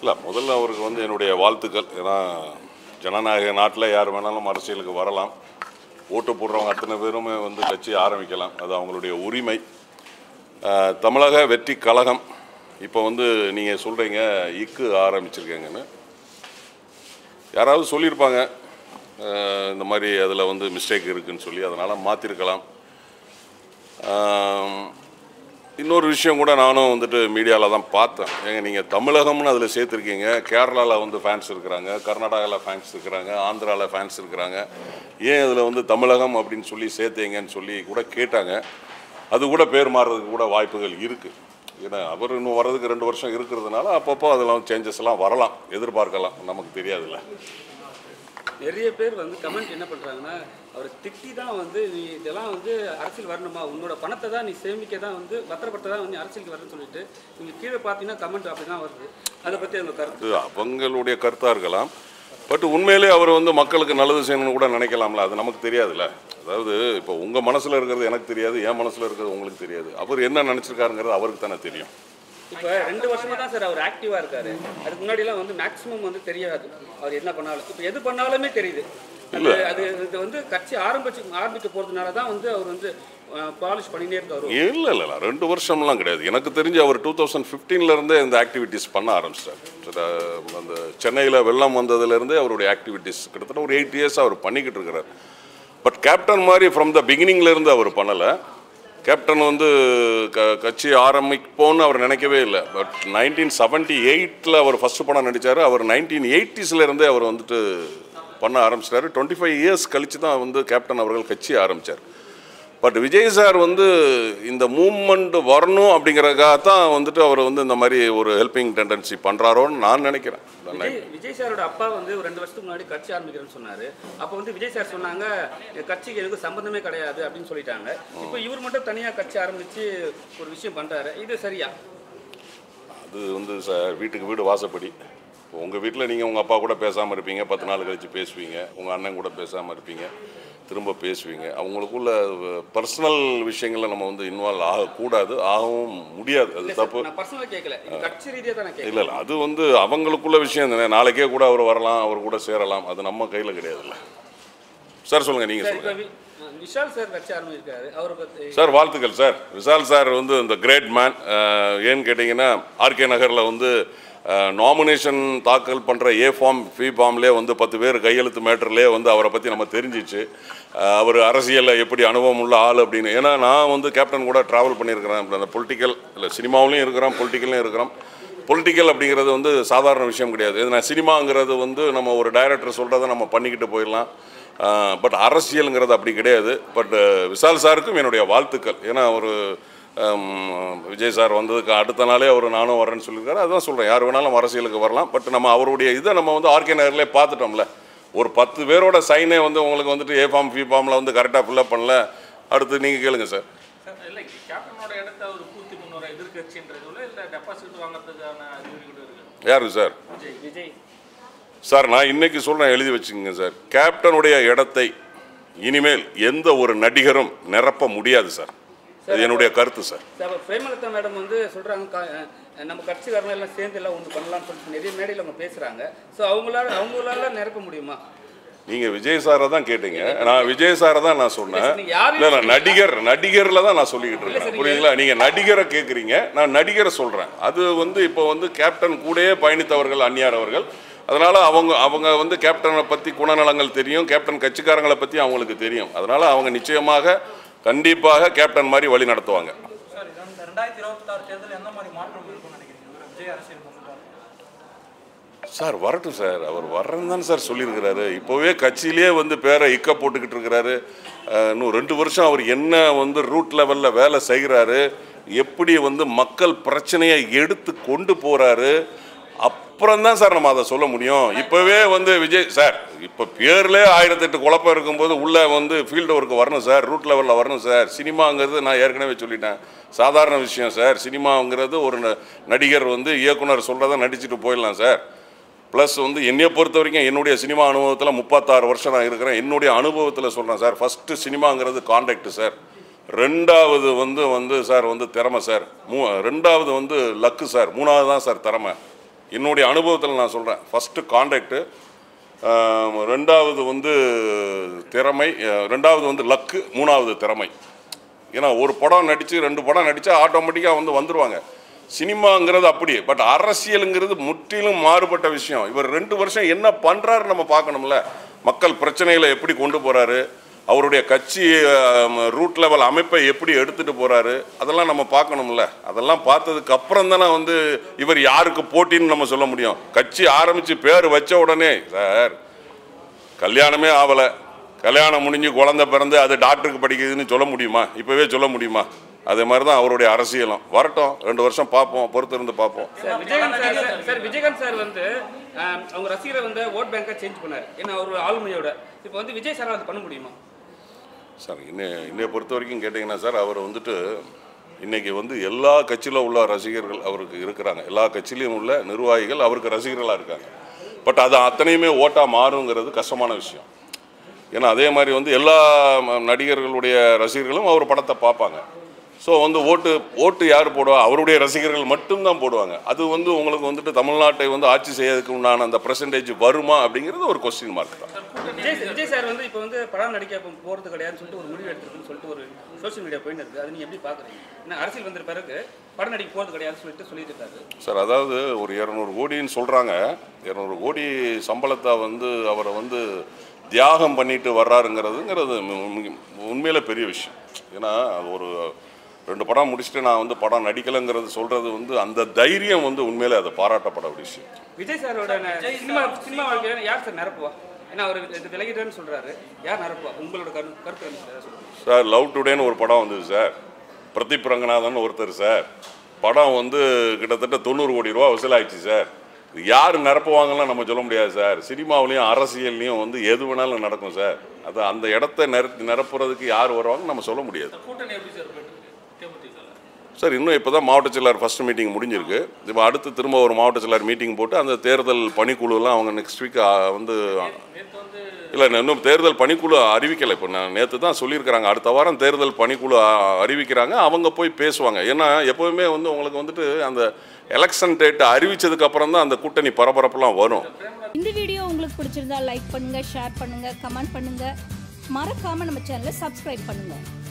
இல்லை முதல்ல அவருக்கு வந்து என்னுடைய வாழ்த்துக்கள் ஏன்னா ஜனநாயக நாட்டில் யார் வேணாலும் அரசியலுக்கு வரலாம் ஓட்டு போடுறவங்க அத்தனை பேருமே வந்து கட்சி ஆரம்பிக்கலாம் அது அவங்களுடைய உரிமை ஆஹ், தமிழக வெற்றி கழகம் இப்போ வந்து நீங்கள் சொல்கிறீங்க இக்கு ஆரம்பிச்சிருக்கேங்கன்னு யாராவது சொல்லியிருப்பாங்க ஆஹ், இந்த மாதிரி அதில் வந்து மிஸ்டேக் இருக்குன்னு சொல்லி அதனால் மாற்றிருக்கலாம் இன்னொரு விஷயம் கூட நானும் வந்துட்டு மீடியாவில் தான் பார்த்தேன் ஏங்க நீங்கள் தமிழகம்னு அதில் சேர்த்துருக்கீங்க கேரளாவில் வந்து ஃபேன்ஸ் இருக்கிறாங்க கர்நாடகாவில் ஃபேன்ஸ் இருக்கிறாங்க ஆந்திராவில் ஃபேன்ஸ் இருக்கிறாங்க ஏன் இதில் வந்து தமிழகம் அப்படின்னு சொல்லி சேர்த்தீங்கன்னு சொல்லி கூட கேட்டாங்க அது கூட பேர் மாறுறதுக்கு கூட வாய்ப்புகள் இருக்குது ஏன்னா அவர் இன்னும் வர்றதுக்கு ரெண்டு வருஷம் இருக்கிறதுனால அப்பப்போ அதெல்லாம் சேஞ்சஸ் எல்லாம் வரலாம் எதிர்பார்க்கலாம் நமக்கு தெரியாதுல்ல நிறைய பேர் வந்து கமெண்ட் என்ன பண்றாங்கன்னா அவரை திட்டி தான் வந்து நீ இதெல்லாம் வந்து அரசியல் வரணுமா உன்னோட பணத்தை தான் நீ சேமிக்க தான் வந்து பத்திரப்பட்ட தான் வந்து அரசியலுக்கு வரணும்னு சொல்லிட்டு நீங்க கீழே பார்த்தீங்கன்னா கமெண்ட் அப்படி தான் வருது அதை பத்தி உங்க கருத்து அது அவங்களுடைய கருத்தாக இருக்கலாம் பட் உண்மையிலே அவர் வந்து மக்களுக்கு நல்லது செய்யணும்னு கூட நினைக்கலாம்ல அது நமக்கு தெரியாதுல்ல அதாவது இப்போ உங்கள் மனசில் இருக்கிறது எனக்கு தெரியாது என் மனசில் இருக்கிறது உங்களுக்கு தெரியாது அவர் என்ன நினச்சிருக்காருங்கிறது அவருக்கு தானே தெரியும் இப்போ ரெண்டு வருஷமா தான் சார் அவர் ஆக்டிவா இருக்காரு அதுக்கு முன்னாடிலாம் வந்து மேக்ஸிமம் வந்து தெரியாது அவர் என்ன பண்ணாலும் இப்போ எது பண்ணாலுமே தெரியுது அது அது இது வந்து கட்சி ஆரம்பிச்சு ஆரம்பிக்க போறதுனால தான் வந்து அவர் வந்து பாலிஷ் பண்ணினே இருக்காரு இல்லை இல்லை இல்லை ரெண்டு வருஷம்லாம் கிடையாது எனக்கு தெரிஞ்சு அவர் டூ தௌசண்ட் ஃபிஃப்டீன்லேருந்தே இந்த ஆக்டிவிட்டீஸ் பண்ண ஆரம்பிச்சிட்டார் அந்த சென்னையில் வெள்ளம் வந்ததுலேருந்தே அவருடைய ஆக்டிவிட்டீஸ் கிட்டத்தட்ட ஒரு எயிட் இயர்ஸ் அவர் பண்ணிக்கிட்டு இருக்கிறார் பட் கேப்டன் மாதிரி ஃப்ரம் த இருந்து அவர் பண்ணலை கேப்டன் வந்து க கட்சி ஆரம்பிப்போன்னு அவர் நினைக்கவே இல்லை பட் நைன்டீன் செவன்ட்டி எயிட்டில் அவர் ஃபஸ்ட்டு படம் நடித்தார் அவர் நைன்டீன் இருந்தே அவர் வந்துட்டு பண்ண ஆரம்பிச்சிட்டாரு டுவெண்ட்டி ஃபைவ் இயர்ஸ் கழித்து தான் வந்து கேப்டன் அவர்கள் கட்சி ஆரம்பித்தார் பட் விஜய் சார் வந்து இந்த மூமெண்ட் வரணும் அப்படிங்கிறதுக்காக தான் வந்துட்டு அவர் வந்து இந்த மாதிரி ஒரு ஹெல்பிங் டெண்டன்சி பண்ணுறாரோன்னு நான் நினைக்கிறேன் விஜய் விஜய் சாரோட அப்பா வந்து ஒரு ரெண்டு வருஷத்துக்கு முன்னாடி கட்சி ஆரம்பிக்கிறேன்னு சொன்னாரு அப்போ வந்து விஜய் சார் சொன்னாங்க "என் கட்சிக்கு எனக்கு சம்பந்தமே கிடையாது அப்படின்னு சொல்லிட்டாங்க இப்போ இவர் மட்டும் தனியா கட்சி ஆரம்பிச்சு ஒரு விஷயம் பண்றாரு இது சரியா அது வந்து சார் வீட்டுக்கு வீடு வாசப்படி இப்போ உங்கள் வீட்டில் நீங்கள் உங்கள் அப்பா கூட பேசாமல் இருப்பீங்க பத்து நாள் கழித்து பேசுவீங்க உங்கள் அண்ணன் கூட பேசாமல் இருப்பீங்க திரும்ப பேசுவீங்க அவங்களுக்குள்ள பர்சனல் விஷயங்களில் நம்ம வந்து இன்வால்வ் ஆகக்கூடாது ஆகவும் முடியாது அது தப்பு நான் பர்சனலாக கேட்கல இது கட்சி ரீதியா தான் நான் கேட்கல இல்லை இல்லை அது வந்து அவங்களுக்குள்ள விஷயம் தானே நாளைக்கே கூட அவர் வரலாம் அவர் கூட சேரலாம் அது நம்ம கையில் கிடையாதுல்ல சார் சொல்லுங்கள் நீங்கள் சார் சொல்லுங்கள் இப்போ வி- விஷால் சார் கட்சி ஆரம்பிச்சிருக்காரு அவரை பத்தி சார் வாழ்த்துக்கள் சார் விஷால் சார் வந்து இந்த கிரேட் மேன் ஏன்னு கேட்டிங்கன்னா ஆர்கே நகரில் வந்து நாமினேஷன் தாக்கல் பண்ணுற ஏ ஃபார்ம் ஃபி ஃபார்ம்லேயே வந்து பத்து பேர் கையெழுத்து மேட்டர்லேயே வந்து அவரை பற்றி நம்ம தெரிஞ்சிச்சு அஹ், அவர் அரசியலில் எப்படி அனுபவம் உள்ள ஆள் அப்படின்னு ஏன்னா நான் வந்து கேப்டன் கூட ட்ராவல் பண்ணியிருக்கிறேன் அந்த பொலிட்டிக்கல் இல்லை சினிமாவிலையும் இருக்கிறோம் பொலிட்டிக்கல்லையும் இருக்கிறோம் பொலிட்டிக்கல் அப்படிங்கிறது வந்து சாதாரண விஷயம் கிடையாது இது நான் சினிமாங்கிறது வந்து நம்ம ஒரு டைரக்டர் சொல்கிறத நம்ம பண்ணிக்கிட்டு போயிடலாம் பட் அரசியலுங்கிறது அப்படி கிடையாது பட் விஷால் சாருக்கும் என்னுடைய வாழ்த்துக்கள் ஏன்னா ஒரு ஹம், விஜய் சார் வந்ததுக்கு அடுத்த நாளே அவர் நானும் வரேன்னு சொல்லியிருக்காரு அதான் சொல்கிறேன் யார் வேணாலும் அரசியலுக்கு வரலாம் பட் நம்ம அவருடைய இதை நம்ம வந்து ஆர்கே நகர்லேயே பார்த்துட்டோம்ல ஒரு பத்து பேரோட சைனே வந்து உங்களுக்கு வந்துட்டு ஏ ஃபார்ம் ஃபி ஃபார்மில் வந்து கரெக்டாக ஃபில்அப் பண்ணல அடுத்து நீங்கள் கேளுங்க சார் இல்லை கேப்டனோட இடத்த அவர் பூர்த்தி பண்ணுற எதிர்கட்சின்றதுல இல்லை டெபாசிட் வாங்குறதுக்கான அறிகுறிகள் இருக்கு யாருக்கு சார் விஜய் விஜய் சார் நான் இன்னைக்கு சொல்கிறேன் எழுதி வச்சுக்கோங்க சார் கேப்டனுடைய இடத்தை இனிமேல் எந்த ஒரு நடிகரும் நிரப்ப முடியாது சார் அது என்னுடைய கருத்து சார் சார் அப்போ பிரேமலதா மேடம் வந்து சொல்றாங்க கா- அஹ் நம்ம கட்சிக்காரங்க எல்லாம் சேர்ந்து எல்லாம் ஒன்று பண்ணலாம்னு சொல்லிட்டு நிறைய மேடையில் அவங்க பேசுறாங்க ஸோ அவங்களால அவங்களால நிரப்ப முடியுமா நீங்கள் விஜய் சாரை தான் கேட்டீங்க நான் விஜய் சாரை தான் நான் சொன்னேன் இல்ல, நீங்க யாரையும் இல்லை இல்லை நடிகர் நடிகரில் தான் நான் சொல்லிக்கிட்டு இருக்கேன் புரியுதுங்களா நீங்கள் நடிகரை கேட்குறீங்க நான் நடிகரை சொல்கிறேன் அது வந்து இப்போ வந்து கேப்டன் கூடயே பயணித்தவர்கள் அந்நியார் அவர்கள் அதனால் அவங்க அவங்க வந்து கேப்டனை பற்றி குணநலங்கள் தெரியும் கேப்டன் கட்சிக்காரங்களை பற்றி அவங்களுக்கு தெரியும் அதனால் அவங்க நிச்சயமாக கண்டிப்பாக கேப்டன் மாதிரி வழி நடத்துவாங்க சார் இது வந்து ரெண்டாயிரத்தி இருபத்தாறு தேர்தல் எந்த மாதிரி மாற்றம் இருக்கும்னு நினைக்கிறீங்க இவர் விஜய் அரசியல் வந்துட்டார் சார் வரட்டும் சார் அவர் வர்றேன்னு தானே சார் சொல்லியிருக்கிறாரு இப்போவே கட்சியிலே வந்து பேரை இக்க போட்டுக்கிட்டு இருக்கிறாரு அஹ், இன்னும் ரெண்டு வருஷம் அவர் என்ன வந்து ரூட் லெவலில் வேலை செய்கிறாரு எப்படி வந்து மக்கள் பிரச்சனையை எடுத்து கொண்டு போகிறாரு அப்புறம் தான் சார் நம்ம அதை சொல்ல முடியும் இப்போவே வந்து விஜய் சார் இப்போ பேர்லேயே ஆயிரத்தெட்டு குழப்பம் இருக்கும்போது உள்ளே வந்து ஃபீல்டு ஒர்க்கு வரணும் சார் ரூட் லெவலில் வரணும் சார் சினிமாங்கிறது நான் ஏற்கனவே சொல்லிட்டேன் சாதாரண விஷயம் சார் சினிமாங்கிறது ஒரு ந- நடிகர் வந்து இயக்குனர் சொல்கிறத நடிச்சுட்டு போயிடலாம் சார் ப்ளஸ் வந்து என்னைய பொறுத்த வரைக்கும் என்னுடைய சினிமா அனுபவத்தில் முப்பத்தாறு வருஷம் நான் இருக்கிறேன் என்னுடைய அனுபவத்தில் சொல்கிறேன் சார் ஃபஸ்ட்டு சினிமாங்கிறது காண்டாக்ட் சார் ரெண்டாவது வந்து வந்து சார் வந்து திறமை சார் மூ ரெண்டாவது வந்து லக்கு சார் மூணாவது தான் சார் திறமை என்னுடைய அனுபவத்தில் நான் சொல்கிறேன் ஃபஸ்ட்டு கான்ட்ராக்டு ரெண்டாவது வந்து திறமை அஹ், ரெண்டாவது வந்து லக்கு மூணாவது திறமை ஏன்னா ஒரு படம் நடித்து ரெண்டு படம் நடித்தா ஆட்டோமேட்டிக்காக வந்து வந்துருவாங்க சினிமாங்கிறது அப்படி பட் அரசியலுங்கிறது முற்றிலும் மாறுபட்ட விஷயம் இவர் ரெண்டு வருஷம் என்ன பண்ணுறாரு நம்ம பார்க்கணும்ல மக்கள் பிரச்சனைகளை எப்படி கொண்டு போகிறாரு அவருடைய கட்சி ரூட் லெவல் அமைப்பை எப்படி எடுத்துகிட்டு போகிறாரு அதெல்லாம் நம்ம பார்க்கணும்ல அதெல்லாம் பார்த்ததுக்கு அப்புறம் தானே வந்து இவர் யாருக்கு போட்டின்னு நம்ம சொல்ல முடியும் கட்சி ஆரம்பித்து பேர் வச்ச உடனே சார் கல்யாணமே ஆகலை கல்யாணம் முடிஞ்சு குழந்தை பிறந்து அது டாக்டருக்கு படிக்குதுன்னு சொல்ல முடியுமா இப்போவே சொல்ல முடியுமா அதே மாதிரி தான் அவருடைய அரசியலும் வரட்டும் ரெண்டு வருஷம் பார்ப்போம் பொறுத்து இருந்து பார்ப்போம் sir Vijayakanth sir sir, sir Vijayakanth sir வந்து ஆம், அவங்க ரசிகரை வந்து ஓட் பேங்கை சேஞ்ச் பண்ணார் ஏன்னா அவர் ஆளுமையோட இப்போ வந்து விஜய் சார் அது பண்ண முடியுமா சார் இன்னை இன்னைய பொறுத்த வரைக்கும் கேட்டிங்கன்னா சார் அவர் வந்துட்டு இன்னைக்கு வந்து எல்லா கட்சியில் உள்ள ரசிகர்கள் அவருக்கு இருக்கிறாங்க எல்லா கட்சியிலையும் உள்ள நிர்வாகிகள் அவருக்கு ரசிகர்களாக இருக்காங்க பட் அது அத்தனையுமே ஓட்டாக மாறுங்கிறது கஷ்டமான விஷயம் ஏன்னா அதே மாதிரி வந்து எல்லா ம- நடிகர்களுடைய ரசிகர்களும் அவர் படத்தை பார்ப்பாங்க ஸோ வந்து ஓட்டு ஓட்டு யார் போடுவா அவருடைய ரசிகர்கள் மட்டும்தான் போடுவாங்க அது வந்து உங்களுக்கு வந்துட்டு தமிழ்நாட்டை வந்து ஆட்சி செய்யறதுக்கு உண்டான அந்த பர்சன்டேஜ் வருமா அப்படிங்கிறது ஒரு கொஸ்டின் மார்க் தான் விஜய் சார் விஜய் சார் வந்து இப்போ வந்து படம் நடிக்க இப்போ போகிறது கிடையாதுன்னு சொல்லிட்டு ஒரு முடிவு எடுத்திருக்குன்னு சொல்லிட்டு ஒரு சோஷியல் மீடியா போயின்னு இருக்கு அது நீங்கள் எப்படி பார்க்குறீங்க ஏன்னா அரசியல் வந்த பிறகு படம் நடிக்க போகிறது கிடையாதுன்னு சொல்லிட்டு சொல்லிட்டு இருக்காரு சார் அதாவது ஒரு இரநூறு கோடின்னு சொல்கிறாங்க இரநூறு கோடி சம்பளத்தை வந்து அவரை வந்து தியாகம் பண்ணிட்டு வர்றாருங்கிறதுங்கிறது மு- மு- உண்மையில பெரிய விஷயம் ஏன்னா அது ஒரு ரெண்டு படம் முடிச்சுட்டு நான் வந்து படம் நடிக்கலைங்கிறது சொல்கிறது வந்து அந்த தைரியம் வந்து உண்மையிலே அதை பாராட்டப்பட ஒரு விஷயம் விஜய் சாரோட சினிமா சினிமா வாழ்க்கையில யார் சார் நிரப்புவா ஏன்னா அவர் இது விலகிட்டேன்னு சொல்றாரு யார் நிரப்புவா உங்களோட கரு கருத்து என்ன சார் சொல்லுங்க சார் லவ் டுடேன்னு ஒரு படம் வந்தது சார் பிரதீப் ரங்கநாதன் ஒருத்தர் சார் படம் வந்து கிட்டத்தட்ட தொண்ணூறு கோடி ரூபா வசூலாயிடுச்சு சார் இது யார் நிரப்புவாங்கலாம் நம்ம சொல்ல முடியாது சார் சினிமாவிலையும் அரசியல்லையும் வந்து எது வேணாலும் நடக்கும் சார் அது அந்த இடத்த நிர நிரப்புறதுக்கு யார் வருவாங்க நம்ம சொல்ல முடியாது கூட்டணி எப்படி சார் போயிட்டு இருக்கு தேமுதிகல சார் இன்னும் இப்போ தான் மாவட்ட செயலாளர் ஃபர்ஸ்ட் மீட்டிங் முடிஞ்சிருக்கு இப்போ அடுத்து திரும்ப ஒரு மாவட்ட செயலாளர் மீட்டிங் போட்டு அந்த தேர்தல் பணிக்குழுலாம் அவங்க நெக்ஸ்ட் வீக் வந்து நேற்று வந்து இல்லை இன்னும் தேர்தல் பணிக்குழு அறிவிக்கலை இப்போ நான் நேற்று தான் சொல்லியிருக்கிறாங்க அடுத்த வாரம் தேர்தல் பணிக்குழு அ- அறிவிக்கிறாங்க அவங்க போய் பேசுவாங்க ஏன்னா எப்போவுமே வந்து உங்களுக்கு வந்துட்டு அந்த எலெக்ஷன் டேட் அறிவிச்சதுக்கு அப்புறம் தான் அந்த கூட்டணி பரபரப்புலாம் வரும் இந்த வீடியோ உங்களுக்கு பிடிச்சிருந்தா லைக் பண்ணுங்க ஷேர் பண்ணுங்க கமெண்ட் பண்ணுங்க மறக்காம நம்ம சேனலை சப்ஸ்கிரைப் பண்ணுங்க